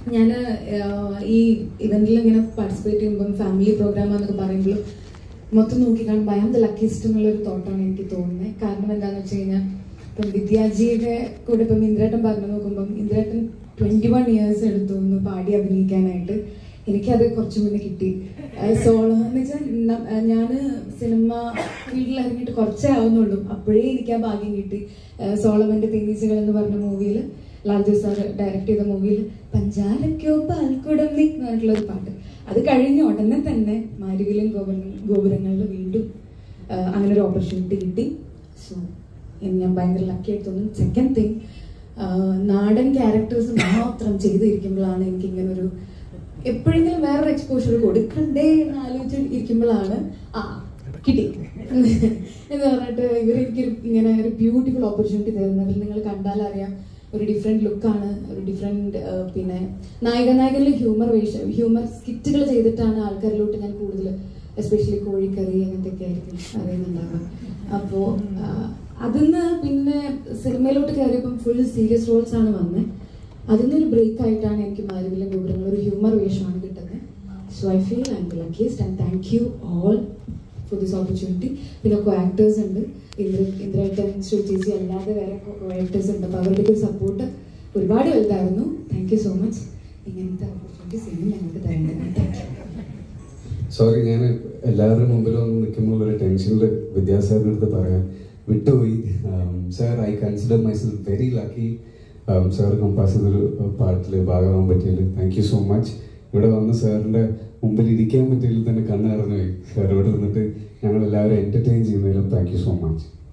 ഞാൻ ഈ ഇവന്റിൽ ഇങ്ങനെ പാർട്ടിസിപ്പേറ്റ് ചെയ്യുമ്പം ഫാമിലി പ്രോഗ്രാം എന്നൊക്കെ പറയുമ്പോൾ മൊത്തം നോക്കി കാണുമ്പോൾ ഐ ആം ദ ലക്കിസ്റ്റ് എന്നുള്ള ഒരു തോട്ടാണ് എനിക്ക് തോന്നുന്നത് കാരണം എന്താണെന്ന് വെച്ച് കഴിഞ്ഞാൽ ഇപ്പം വിദ്യാജിയുടെ കൂടെ ഇപ്പം ഇന്ദ്രേട്ടൻ പറഞ്ഞു നോക്കുമ്പം ഇന്ദ്രേട്ടൻ ട്വന്റി വൺ ഇയേഴ്സ് എടുത്തു ഒന്ന് പാടി അഭിനയിക്കാനായിട്ട് എനിക്കത് കുറച്ചു മുന്നേ കിട്ടി സോളോ എന്ന് വെച്ചാൽ ഞാൻ സിനിമ ഫീൽഡിൽ ഇറങ്ങിയിട്ട് കുറച്ചേ ആവുന്നുള്ളൂ അപ്പോഴേ എനിക്ക് ആ ഭാഗ്യം കിട്ടി ആ, സോളമന്റെ തേനീച്ചകൾ എന്ന് പറഞ്ഞ മൂവിയിൽ ലാൽജു സാർ ഡയറക്ട് ചെയ്ത മൂവിയിൽ പഞ്ചാരക്കോ പാൽക്കുടം നീ എന്ന് പറഞ്ഞിട്ടുള്ള ഒരു പാട്ട് അത് കഴിഞ്ഞ ഉടനെ തന്നെ മാരിവിലും ഗോപുര ഗോപുരങ്ങളിൽ വീണ്ടും ആ, അങ്ങനെ ഒരു ഓപ്പർച്യൂണിറ്റി കിട്ടി സോ ഞാൻ ഭയങ്കര ലക്കി ആയിട്ട് തോന്നുന്നു സെക്കൻഡ് തിങ് നാടൻ ക്യാരക്ടേഴ്സ് മാത്രം ചെയ്തിരിക്കുമ്പോഴാണ് എനിക്ക് ഇങ്ങനെ ഒരു എപ്പോഴെങ്കിലും വേറൊരു എക്സ്പോഷർ കൊടുക്കണ്ടേ എന്ന് ആലോചിച്ച് ഇരിക്കുമ്പോഴാണ് ആ കിട്ടി എന്ന് പറഞ്ഞിട്ട് ഇവർ എനിക്ക് ഇങ്ങനെ ഒരു ബ്യൂട്ടിഫുൾ ഓപ്പർച്യൂണിറ്റി തരുന്നതിൽ നിങ്ങൾ കണ്ടാൽ അറിയാം ഒരു ഡിഫറെന്റ് ലുക്കാണ് ഒരു ഡിഫറെന്റ് പിന്നെ നായിക നായകരിൽ ഹ്യൂമർ വേഷ ഹ്യൂമർ സ്കിറ്റുകൾ ചെയ്തിട്ടാണ് ആൾക്കാരിലോട്ട് ഞാൻ കൂടുതൽ എസ്പെഷ്യലി കോഴിക്കറി അങ്ങനത്തെ ഒക്കെ ആയിരിക്കും അറിയുന്നുണ്ടാവുക അപ്പോൾ അതിന്ന് പിന്നെ സിനിമയിലോട്ട് കയറിയപ്പം ഫുൾ സീരിയസ് റോൾസ് ആണ് വന്നത് അതിൽ നിന്നൊരു ബ്രേക്ക് ആയിട്ടാണ് എനിക്ക് മാരുവിലെ ഗോപുരങ്ങൾ ഒരു ഹ്യൂമർ വേഷമാണ് കിട്ടുന്നത് so I feel I am the luckiest and thank you all for this opportunity പിന്നെ കോ ആക്ടേഴ്സ് ഉണ്ട് ഇന്ദ്ര ഇന്ദ്രേട്ടൻ ശ്രീ ചേച്ചി അല്ലാതെ വേറെ കോ ആക്ടേഴ്സ് ഉണ്ട് അപ്പോൾ അവരുടെ ഒരു സപ്പോർട്ട് ഒരുപാട് വലുതായിരുന്നു താങ്ക് യു സോ മച്ച് ഇങ്ങനത്തെ ഓപ്പർച്യൂണിറ്റീസ് ഇനിയും ഞങ്ങൾക്ക് തരേണ്ടത് താങ്ക് യു സോറി ഞാൻ എല്ലാവരുടെ മുമ്പിൽ വന്ന് നിൽക്കുമ്പോൾ ഒരു ടെൻഷനിൽ വിദ്യാസാറിൻ്റെ അടുത്ത് പറയാൻ വിട്ടുപോയി sir I consider myself very lucky sir compose ചെയ്തൊരു പാട്ടിൽ ഭാഗമാകാൻ പറ്റിയതിൽ താങ്ക് യു സോ മച്ച് ഇവിടെ വന്ന് സാറിൻ്റെ മുമ്പിൽ ഇരിക്കാൻ പറ്റിയതിൽ തന്നെ കണ്ണ് നിറഞ്ഞു പോയി സാർ ഇവിടെ നിന്നിട്ട് ഞങ്ങൾ എല്ലാവരും എൻ്റർടൈൻ ചെയ്യുന്നതിലും താങ്ക് യു സോ മച്ച്